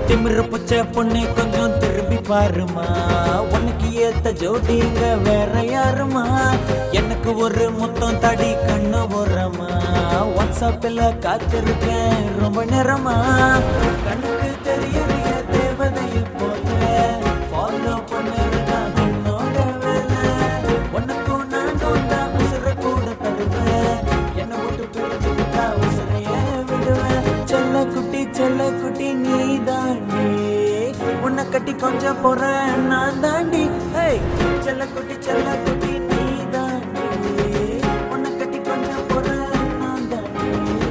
திமிரு பச்சை பொண்ணு கொஞ்சம் திரும்பி பாருமா உனக்கு ஏத்த ஜோடிங்க வேற யாருமா எனக்கு ஒரு முத்தம் தடி கண்ணு ஓரமா வாட்ஸ்அப்பில் காத்திருக்கேன் ரொம்ப நேரமா கண்ணுக்கு தெரியறிய தேவதையை போல ஃபாலோ பண்ணுறதா என்னோட வேலை உனக்கும் நானும் தான் உசுர கூட தருவேன் என்ன விட்டு பிரிஞ்சுக்கிட்டா உசுரைய விடுவேன் செல்ல குட்டி செல்ல குட்டி நீ தாண்டி உன்னை கட்டி கொஞ்சம் போறேன் நான் தாண்டி ஹேய் செல்ல குட்டி செல்ல குட்டி நீ தாண்டி உன்னை கட்டி கொஞ்சம் போறேன் நான் தாண்டி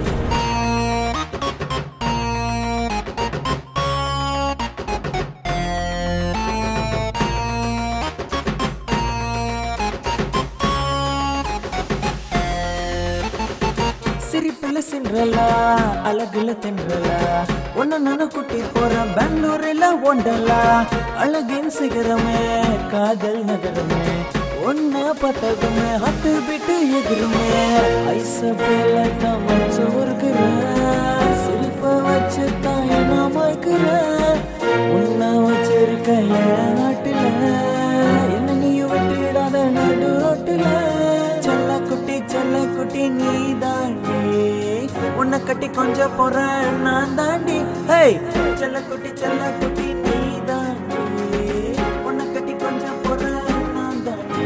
சிரிப்புல சின்றலா அழகுல தென்றலா ஒன்னு நானு குட்டி போறேன் பெங்களூர்ல ஒண்டலா அழகின் சிகரமே காதல் நகரமே ஒன்ன பார்த்ததுமே ஹட்டு பிட்டு எகிருமே ஐச பேல தான் மனசு உருக்குற சிரிப்ப வச்சு தான் என்ன மறுக்கிற உன்னை வச்சிருக்க என் நாட்டுல என்ன நீயும் விட்டுடாத நடு ரோட்டுல செல்ல குட்டி செல்ல குட்டி நீ தாண்டி உன்னை கட்டி கொஞ்சம் போறேன் நான் தாண்டி ஹேய் செல்ல குட்டி செல்ல குட்டி நீ தாண்டி உன்னை கட்டி கொஞ்சம் போறேன் நான் தாண்டி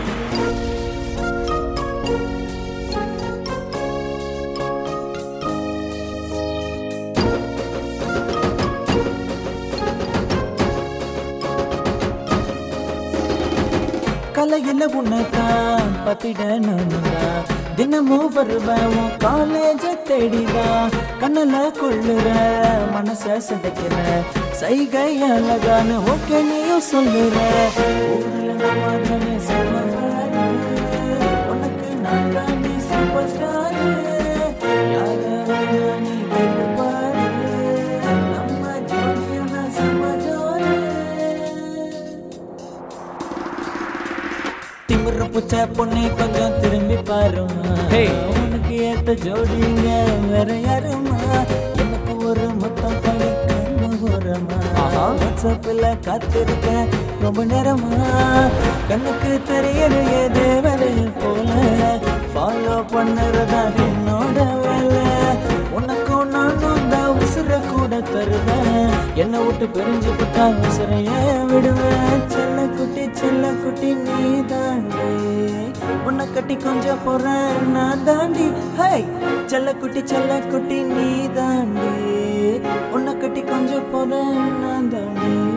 கலையில உன்னதான் பத்திட நானுதான் தினமும் வருவேன் உன் காலேஜ தேடிதான் கண்ணல கொள்ளுற மனச சிதைக்கிற சைகை அழகான ஓகே நீயும் சொல்லுற ஊர்ல நம்ம தானே சமகாரு. உனக்கு நான் தானே சூப்பர் ஸ்டார் யார வேணா நீ கேட்டு பாரு நம்ம ஜோடியும் நான் சமஜோரு திமிரு புச்ச பொண்ணு கொஞ்சம் திரும்பி பாருமா Hey. உனக்கு ஏத்த ஜோடிங்க வேற யாருமா எனக்கு ஒரு மொத்தம் பழி கண்ணு ஓரமா ஆஹா. வாட்ஸ்அப்பில் காத்திருக்க ரொம்ப நேரமா கண்ணுக்கு தெரியலையே தேவதை போல ஃபாலோ பண்ணுறதா என்னோட வேலை உனக்கும் நானும் தான் உசுர கூட தருவேன் என்னை விட்டு பிரிஞ்சு விட்டா உசுரைய விடுவேன் செல்ல குட்டி செல்ல குட்டி நீ தாண்டி உன்னை கட்டி கொஞ்சம் போறேன் நான் தாண்டி ஹை செல்ல குட்டி செல்ல குட்டி நீ தாண்டி உன்னை கட்டி கொஞ்சம் போறேன் நான் தாண்டி